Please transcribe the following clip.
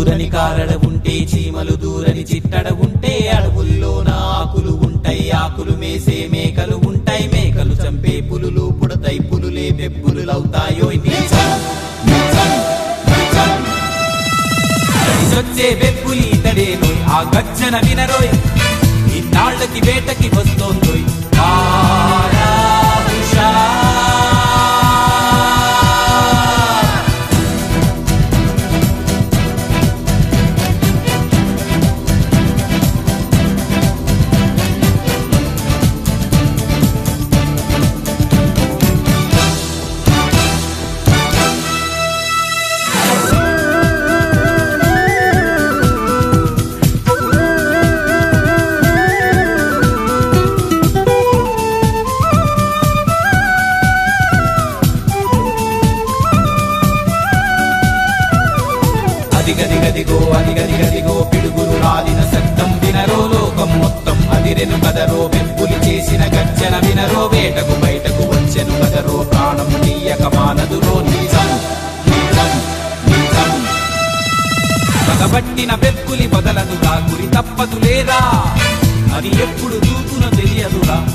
దూరని కారడ ఉంటే చీమలు దూరని చిట్టడ ఉంటే అడవుల్లోన ఆకులు ఉంటాయి ఆకులు మేసే మేకలు ఉంటాయి మేకలు చంపే పులులు పుడతాయి పులులే పెప్పులులవుతాయో నీచం నీచం నీచం కలిసొచ్చే వెప్పులి ఇతడేనోయ్ ఆ గర్జన వినరోయ్ ఇన్నాళ్ళకి వేటకి వస్తోందోయ్ వారా ఉషా. అదిగదిగదిగో అదిగదిగదిగో పిడుగులు రాలిన శబ్దం వినరో లోకం మొత్తం అదిరెను కదరో వెప్పులి చేసిన గర్జన వినరో వేటకు బయటకు వచ్చెను కదరో ప్రాణం తీయక మానదురో నిజం నిజం నిజం పగబట్టిన వెప్పులి వదలదురా గురి తప్పదు లేదా అది ఎప్పుడు దూకున తెలియదురా